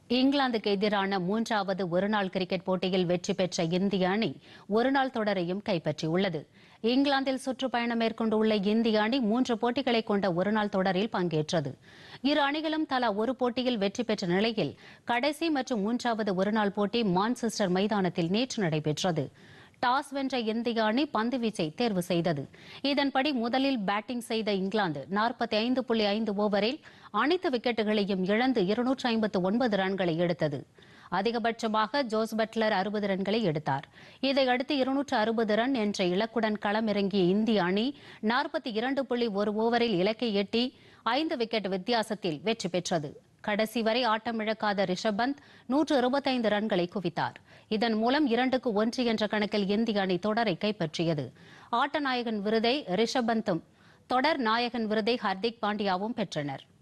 இங்கிலாந்துக்கு எதிரான மூன்றாவது ஒருநாள் கிரிக்கெட் போட்டியில் வெற்றி பெற்ற இந்திய அணி ஒருநாள் தொடரையும் கைப்பற்றியுள்ளது இங்கிலாந்தில் சுற்றுப்பயணம் மேற்கொண்டுள்ள இந்திய அணி மூன்று போட்டிகளை கொண்ட ஒருநாள் தொடரில் பங்கேற்றது இரு அணிகளும் தலா ஒரு போட்டியில் வெற்றி பெற்ற நிலையில் கடைசி மற்றும் மூன்றாவது ஒருநாள் போட்டி மான்செஸ்டர் மைதானத்தில் நேற்று நடைபெற்றது டாஸ் வென்ற இந்திய அணி பந்துவீச்சை தேர்வு செய்தது இதன்படி முதலில் பேட்டிங் செய்த இங்கிலாந்து நாற்பத்தி ஐந்து புள்ளி ஐந்து ஓவரில் அனைத்து விக்கெட்டுகளையும் இழந்து இருநூற்று ஐம்பத்து ஒன்பது ரன்களை எடுத்தது அதிகபட்சமாக ஜோஸ் பட்லர் அறுபது ரன்களை எடுத்தார் இதையடுத்து இருநூற்று அறுபது ரன் என்ற இலக்குடன் களமிறங்கிய இந்திய அணி நாற்பத்தி இரண்டு புள்ளி ஒரு ஓவரில் இலக்கை எட்டி ஐந்து விக்கெட் வித்தியாசத்தில் வெற்றி பெற்றது கடைசி வரை ஆட்டமிழக்காத ரிஷப் பந்த் நூற்று இருபத்தைந்து ரன்களை குவித்தார் இதன் மூலம் இரண்டுக்கு ஒன்று என்ற கணக்கில் இந்திய அணி தொடரை கைப்பற்றியது ஆட்ட நாயகன் விருதை ரிஷப் பந்தும் தொடர் நாயகன் விருதை ஹர்திக் பாண்டியாவும் பெற்றனர்